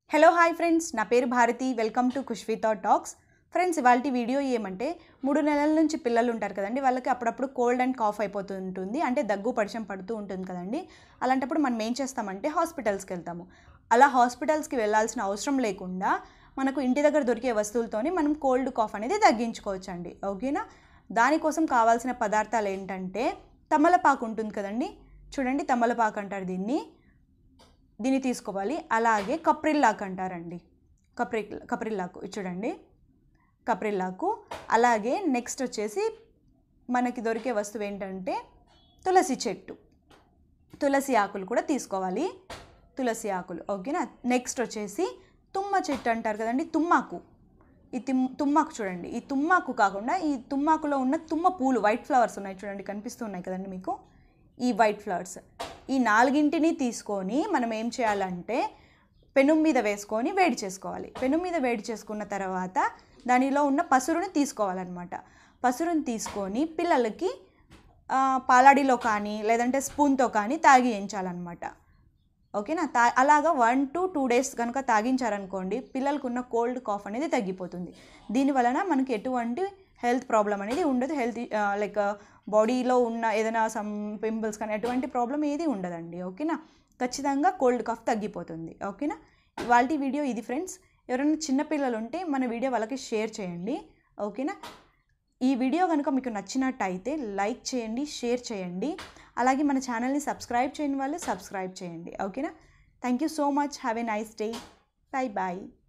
hello hi friends నా పేరు Bharathi welcome to Kushvitha talks friends ఇవాళ వీడియో ఏమంటే మూడు నెలల నుంచి పిల్లలు ఉంటారు కదండి వాళ్ళకి అప్పుడప్పుడు కోల్డ్ అండ్ కాఫ్ అయిపోతూ ఉంటుంది అంటే దగ్గు పరిచయం పడుతూ ఉంటుంది కదండి అలాంటప్పుడు మనం ఏం చేస్తామంటే హాస్పిటల్స్కి వెళ్తాము అలా హాస్పిటల్స్కి వెళ్ళాల్సిన అవసరం లేకుండా మనకు ఇంటి దగ్గర దొరికే వస్తువులతోని మనం కోల్డ్ కాఫ్ అనేది తగ్గించుకోవచ్చండి ఓకేనా దానికోసం కావాల్సిన పదార్థాలు ఏంటంటే తమలపాకు ఉంటుంది కదండి చూడండి తమలపాకు అంటారు దీన్ని దీన్ని తీసుకోవాలి అలాగే కప్రిల్లాకు అంటారండి కప్రి కప్రిల్లాకు ఇది చూడండి కప్రిల్లాకు అలాగే నెక్స్ట్ వచ్చేసి మనకి దొరికే వస్తువు ఏంటంటే తులసి చెట్టు తులసి ఆకులు కూడా తీసుకోవాలి తులసి ఆకులు ఓకేనా నెక్స్ట్ వచ్చేసి తుమ్మ చెట్టు అంటారు కదండి తుమ్మాకు ఈ తిమ్ తుమ్మాకు చూడండి ఈ తుమ్మాకు కాకుండా ఈ తుమ్మాకులో ఉన్న తుమ్మ పూలు వైట్ ఫ్లవర్స్ ఉన్నాయి చూడండి కనిపిస్తూ ఉన్నాయి కదండి మీకు ఈ వైట్ ఫ్లవర్స్ ఈ నాలుగింటిని తీసుకొని మనం ఏం చేయాలంటే పెనం మీద వేసుకొని వేడి చేసుకోవాలి పెనం మీద వేడి చేసుకున్న తర్వాత దానిలో ఉన్న పసురుని తీసుకోవాలన్నమాట పసురుని తీసుకొని పిల్లలకి ఆ, పాలాడిలో కానీ లేదంటే స్పూన్తో కానీ తాగియించాలన్నమాట ఓకేనా తా అలాగా వన్ టు టూ డేస్ కనుక తాగించారనుకోండి పిల్లలకు ఉన్న కోల్డ్ కాఫ్ అనేది తగ్గిపోతుంది దీని వలన మనకి ఎటువంటి హెల్త్ ప్రాబ్లం అనేది ఉండదు హెల్త్ లైక్ బాడీలో ఉన్న ఏదైనా సమ్ పింపుల్స్ కానీ ఎటువంటి ప్రాబ్లం ఏది ఉండదండి ఓకేనా ఖచ్చితంగా కోల్డ్ కాఫ్ తగ్గిపోతుంది ఓకేనా ఇవాళ వీడియో ఇది ఫ్రెండ్స్ ఎవరైనా చిన్నపిల్లలు ఉంటే మన వీడియో వాళ్ళకి షేర్ చేయండి ఓకేనా ఈ వీడియో కనుక మీకు నచ్చినట్టయితే లైక్ చేయండి షేర్ చేయండి అలాగే మన ఛానల్ని సబ్స్క్రైబ్ చేయని వాళ్ళు సబ్స్క్రైబ్ చేయండి ఓకేనా thank you so much have a nice day bye bye